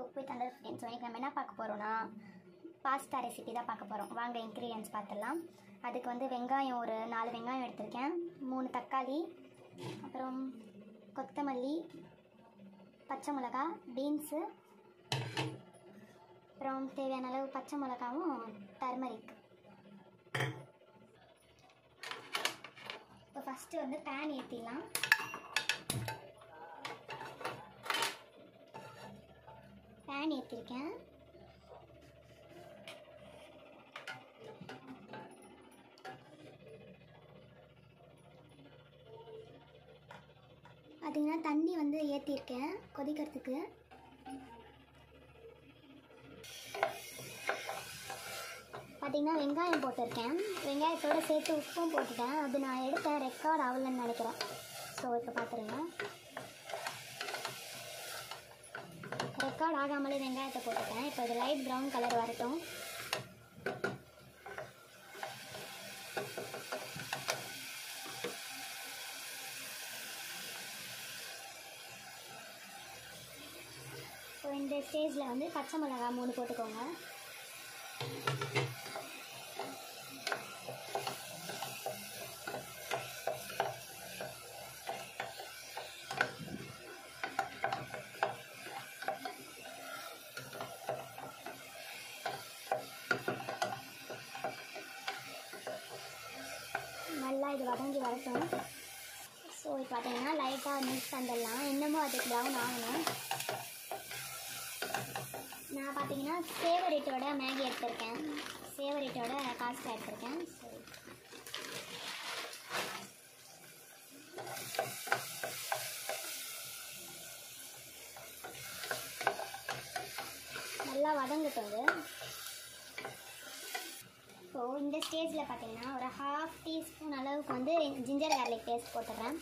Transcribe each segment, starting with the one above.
Cook with under fifteen so இன்றைக்கி நம்ம என்ன பார்க்க போகிறோம்னா பாஸ்தா ரெசிபி தான் பார்க்க போகிறோம் வாங்க இன்க்ரீடியன்ஸ் பார்த்துடலாம் அதுக்கு வந்து வெங்காயம் ஒரு நாலு வெங்காயம் எடுத்திருக்கேன் மூணு தக்காளி அப்புறம் கொத்தமல்லி பச்சை மிளகா பீன்ஸு அப்புறம் தேவையான அளவு பச்சை மிளகாவும் டர்மரிக் இப்போ ஃபஸ்ட்டு வந்து பேன் ஏற்றிடலாம் பேன் ஏற்றிருக்கேன் பார்த்தீங்கன்னா தண்ணி வந்து ஏற்றிருக்கேன் கொதிக்கிறதுக்கு பார்த்தீங்கன்னா வெங்காயம் போட்டிருக்கேன் வெங்காயத்தோடு சேர்த்து உப்பும் போட்டுட்டேன் அது நான் எடுத்தேன் ரெக்கார்ட் ஆகலன்னு நினைக்கிறேன் ஸோ இப்போ பார்த்துருங்க ரெக்கார்ட் ஆகாமலே வெங்காயத்தை போட்டுட்டேன் இப்போ இது லைட் ப்ரௌன் கலர் வரட்டும் இப்போ இந்த ஸ்டேஜில் வந்து பச்சை மிளகா மூணு போட்டுக்கோங்க நல்லா இது வதங்கி வரட்டும் ஸோ இப்போ பார்த்தீங்கன்னா லைட்டாக மிக்ஸ் பண்ணிடலாம் இன்னமும் அதுக்கு ப்ரௌன் ஆகணும் நான் பார்த்தீங்கன்னா ஃபேவரேட்டோட மேகி எடுத்திருக்கேன் ஃபேவரேட்டோட காஸ்ட் எடுத்திருக்கேன் சரி நல்லா வதங்கட்டும் இது ஸோ இந்த ஸ்டேஜில் பார்த்தீங்கன்னா ஒரு ஹாஃப் டீஸ்பூன் அளவுக்கு வந்து ஜிஞ்சர் கார்லிக் பேஸ்ட் போட்டுடுறேன்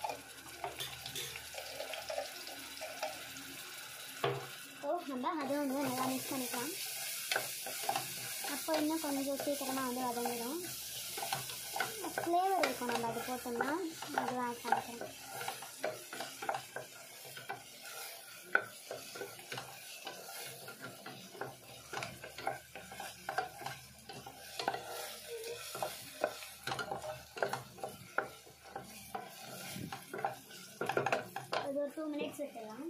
ஸோ நம்ம அதுவும் வந்து நல்லா மிக்ஸ் பண்ணிக்கலாம் அப்போ இன்னும் கொஞ்சம் சீக்கிரமாக வந்து வதங்கிடும் ஃப்ளேவர் இருக்கும் நம்ம அது போட்டோம்னா அதுவும் ஆட் பண்ணிக்கிறேன் அது ஒரு டூ மினிட்ஸ் விட்டுடலாம்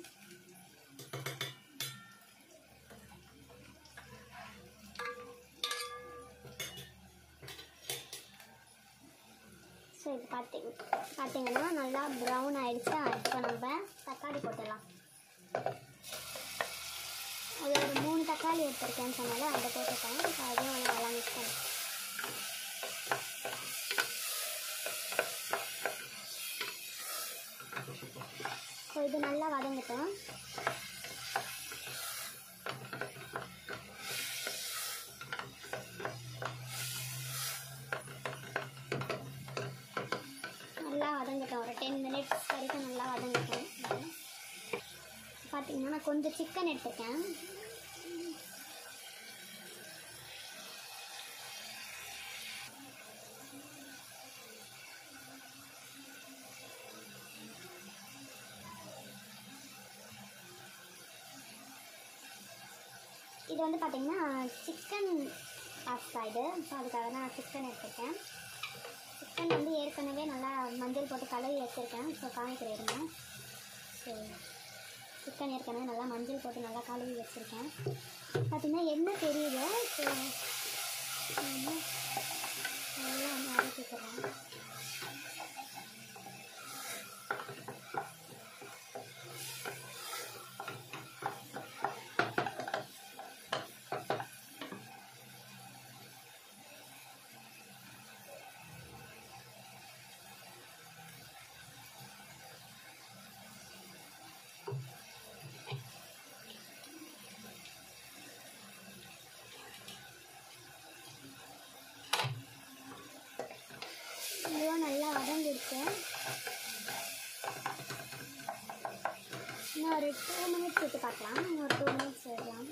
ஸோ இது பார்த்தீங்க பார்த்தீங்கன்னா நல்லா ப்ரௌன் ஆயிடுச்சா இப்போ நம்ம தக்காளி போட்டுடலாம் அது ஒரு மூணு தக்காளி எடுத்திருக்கேன்னு சொன்னால அதை போட்டுட்டேன் இப்போ அதுவும் நல்லா மிக்ஸ் பண்ணி ஸோ இது நல்லா வதங்கட்டும் நல்லா வதங்கட்டும் ஒரு டென் மினிட்ஸ் வரைக்கும் நல்லா வதங்கட்டும் பார்த்தீங்கன்னா நான் கொஞ்சம் சிக்கன் எடுத்துருக்கேன் இது வந்து பார்த்தீங்கன்னா சிக்கன் பாஸ்தா இது ஸோ அதுக்காக தான் சிக்கன் எடுத்துருக்கேன் சிக்கன் வந்து ஏற்கனவே நல்லா மஞ்சள் போட்டு கலரி வச்சுருக்கேன் ஸோ காமிக்கிற இருங்க ஸோ சிக்கன் ஏற்கனவே நல்லா மஞ்சள் போட்டு நல்லா கழுவி வச்சுருக்கேன் பார்த்திங்கன்னா எண்ணெய் தெரியுது ஸோ நல்லா வந்து அரைச்சிக்கிறேன் இதுவும் நல்லா வதங்கிடுச்சு இன்னும் ஒரு டூ மினிட்ஸ் விட்டு பார்க்கலாம் இன்னும் ஒரு டூ மினிட்ஸ் விடலாம்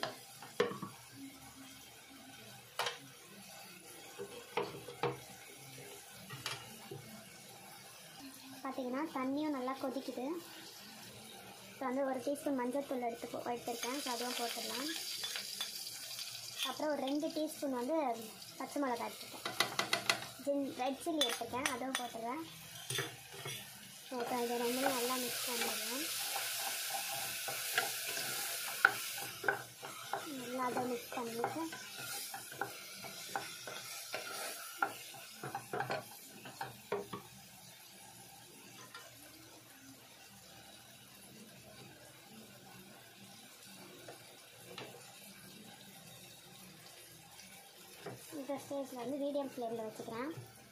பார்த்தீங்கன்னா தண்ணியும் நல்லா கொதிக்குது இப்போ வந்து ஒரு டீஸ்பூன் மஞ்சள் தூள் எடுத்து போ- எடுத்திருக்கேன் ஸோ அதுவும் போட்டுடலாம் அப்புறம் ஒரு ரெண்டு டீஸ்பூன் வந்து பச்சை மிளகாய் எடுத்துருக்கேன் ஜின் ரெட் சில்லி எடுத்துருக்கேன் அதுவும் போட்டுடுறேன் இப்போ இது ரெண்டுமே நல்லா மிக்ஸ் பண்ணிடுறேன் நல்லா அதை மிக்ஸ் பண்ணிட்டு இந்த ஸ்டேஜில் வந்து மீடியம் ஃப்ளேமில் வச்சுக்கிறேன்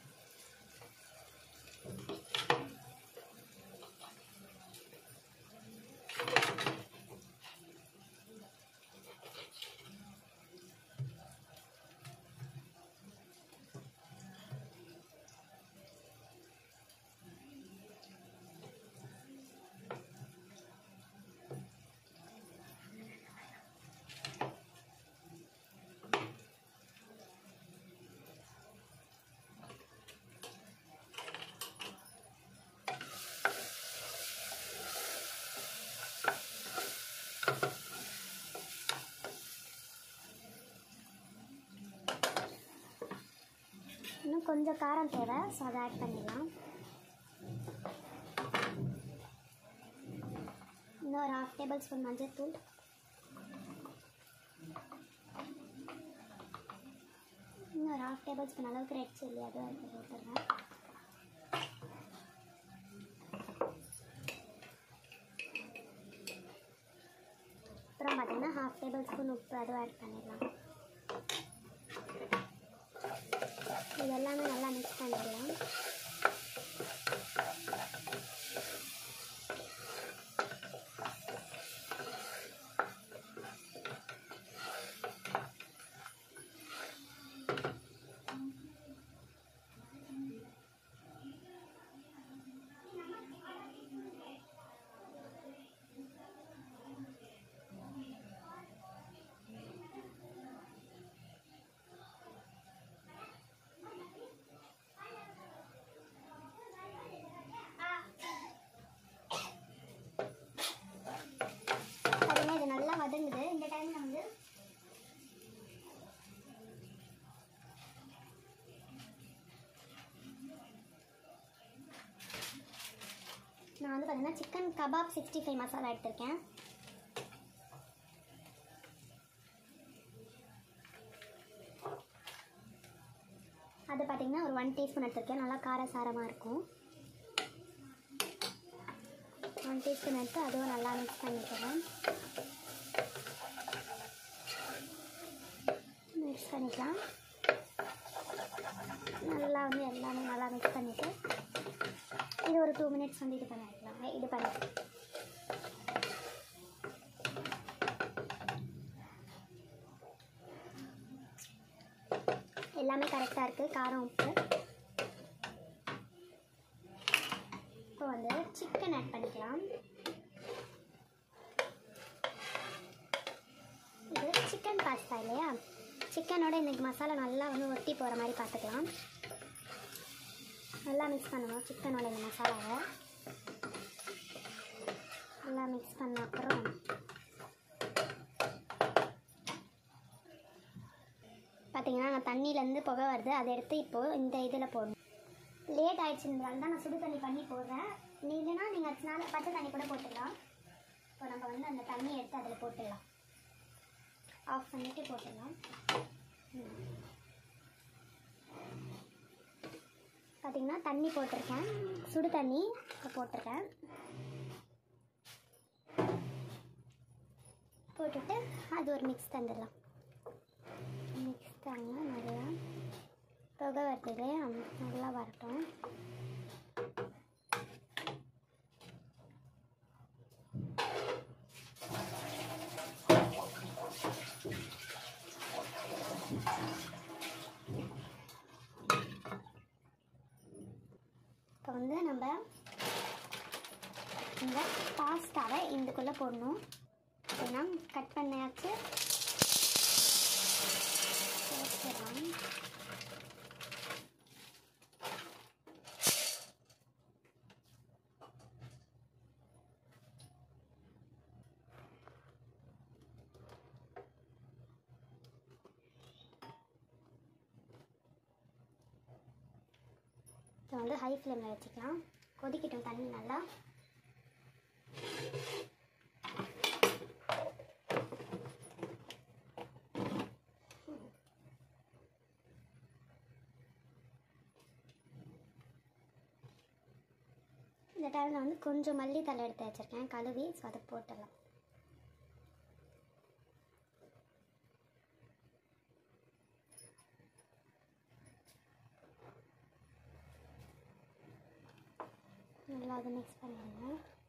இன்னும் கொஞ்சம் காரம் தேவை ஸோ அதை ஆட் பண்ணிடலாம் இன்னும் ஒரு ஹாஃப் டேபிள் ஸ்பூன் மஞ்சள் தூள் இன்னும் ஒரு ஹாஃப் டேபிள் ஸ்பூன் அளவுக்கு ரெட் சில்லி அதுவும் அதுக்கு போட்டுடுறேன் அப்புறம் பார்த்தீங்கன்னா ஹாஃப் டேபிள் ஸ்பூன் உப்பு அதுவும் ஆட் பண்ணிடலாம் இது எல்லாமே நல்லா மிக்ஸ் பண்ணிடலாம் பார்த்தீங்கன்னா இது நல்லா வதங்குது இந்த டைமில் வந்து நான் வந்து பார்த்தீங்கன்னா chicken kebab sixty five masala எடுத்திருக்கேன் அது பார்த்தீங்கன்னா ஒரு ஒன் டீஸ்பூன் எடுத்திருக்கேன் நல்லா காரசாரமாக இருக்கும் ஒன் டீஸ்பூன் எடுத்து அதுவும் நல்லா மிக்ஸ் பண்ணிக்கிறேன் மிக்ஸ் பண்ணிக்கலாம் நல்லா வந்து எல்லாமே நல்லா மிக்ஸ் பண்ணிவிட்டு இது ஒரு டூ மினிட்ஸ் வந்து இது பண்ணிக்கலாம் இது பண்ணி எல்லாமே கரெக்டாக இருக்குது காரம் உப்பு இப்போ வந்து சிக்கன் ஆட் பண்ணிக்கலாம் இது சிக்கன் பாஸ்தா இல்லையா சிக்கனோட இந்த மசாலா நல்லா வந்து ஒட்டி போகிற மாதிரி பார்த்துக்கலாம் நல்லா மிக்ஸ் பண்ணணும் சிக்கனோட இந்த மசாலாவை நல்லா மிக்ஸ் பண்ண அப்புறம் பார்த்தீங்கன்னா நான் தண்ணியிலேருந்து புகை வருது அதை எடுத்து இப்போது இந்த இதில் போடணும் லேட் ஆயிடுச்சுன்றதால தான் நான் சுடு தண்ணி பண்ணி போடுறேன் நீ இல்லைன்னா நீங்கள் அதனால பச்சை தண்ணி கூட போட்டுடலாம் இப்போ நம்ம வந்து அந்த தண்ணியை எடுத்து அதில் போட்டுடலாம் ஆஃப் பண்ணிவிட்டு போட்டுடலாம் பார்த்தீங்கன்னா தண்ணி போட்டிருக்கேன் சுடு தண்ணி இப்போ போட்டிருக்கேன் போட்டுட்டு அது ஒரு மிக்ஸ் தந்துடலாம் மிக்ஸ் தாங்க நல்லா புகை வருது நல்லா வரட்டும் இப்போ வந்து நம்ம இந்த பாஸ்தாவை இதுக்குள்ளே போடணும் அப்படின்னா கட் பண்ணியாச்சு போட்டுடலாம் இப்போ வந்து ஹை ஃப்ளேமில் வச்சுக்கலாம் கொதிக்கட்டும் தண்ணி நல்லா இந்த டைமில் வந்து கொஞ்சம் மல்லித்தலை எடுத்து வச்சுருக்கேன் கழுவி ஸோ அதை போட்டுடலாம் நல்லா அதை மிக்ஸ் பண்ணிடுங்க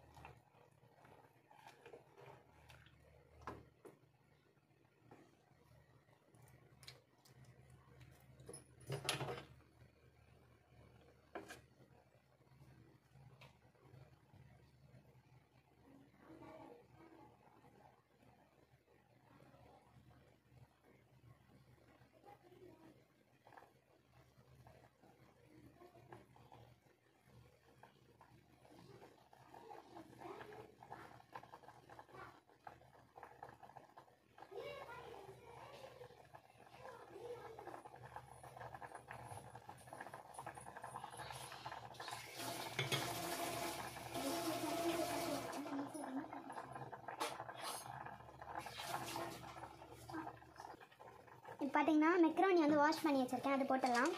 இப்போ பார்த்தீங்கன்னா மெக்ரோனி வந்து வாஷ் பண்ணி வச்சுருக்கேன் அது போட்டுடலாம்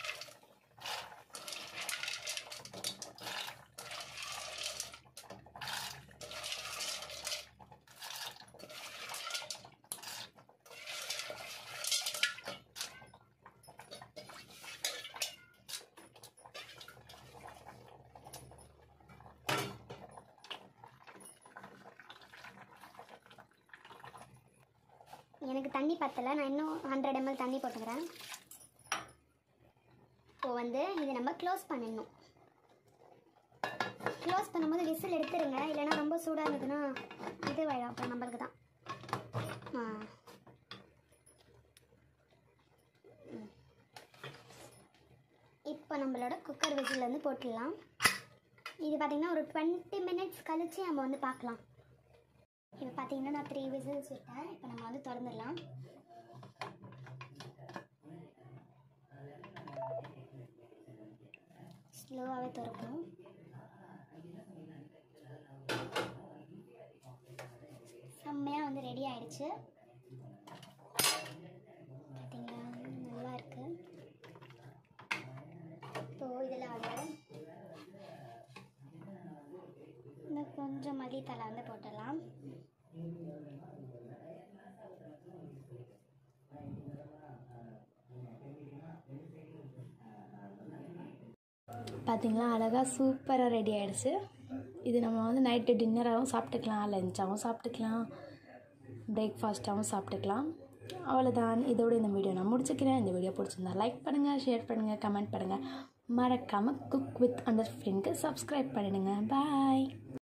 எனக்கு தண்ணி பத்தலை நான் இன்னும் ஹண்ட்ரட் எம்எல் தண்ணி போட்டுக்கிறேன் இப்போ வந்து இதை நம்ம க்ளோஸ் பண்ணிடணும் க்ளோஸ் பண்ணும்போது விசில் எடுத்துருங்க இல்லைன்னா ரொம்ப சூடாக இருந்ததுன்னா இது வரும் அப்புறம் நம்மளுக்கு தான் ஆ ம். இப்போ நம்மளோட குக்கர் விசில் வந்து போட்டுடலாம் இது பார்த்திங்கன்னா ஒரு டுவெண்ட்டி மினிட்ஸ் கழித்து நம்ம வந்து பார்க்கலாம் இப்போ பார்த்தீங்கன்னா நான் த்ரீ விசில்ஸ் விட்டேன் இப்போ நம்ம வந்து திறந்துடலாம் ஸ்லோவாகவே திறக்கணும் செம்மையாக வந்து ரெடி ஆயிடுச்சு பார்த்தீங்களா நல்லா இருக்கு இப்போ இதில் வந்து இன்னும் கொஞ்சம் மல்லித்தலை வந்து போட்டுடலாம் பார்த்தீங்களா அழகாக சூப்பராக ரெடி ஆகிடுச்சு இது நம்ம வந்து நைட்டு டின்னராகவும் சாப்பிட்டுக்கலாம் லஞ்சாகவும் சாப்பிட்டுக்கலாம் பிரேக்ஃபாஸ்ட்டாகவும் சாப்பிட்டுக்கலாம் அவ்வளோதான் இதோட இந்த வீடியோ நான் முடிச்சுக்கிறேன் இந்த வீடியோ பிடிச்சிருந்தா லைக் பண்ணுங்கள் ஷேர் பண்ணுங்கள் கமெண்ட் பண்ணுங்கள் மறக்காமல் குக் வித் அண்டர் ஃப்ரெண்ட்க்கு சப்ஸ்கிரைப் பண்ணிடுங்க பாய்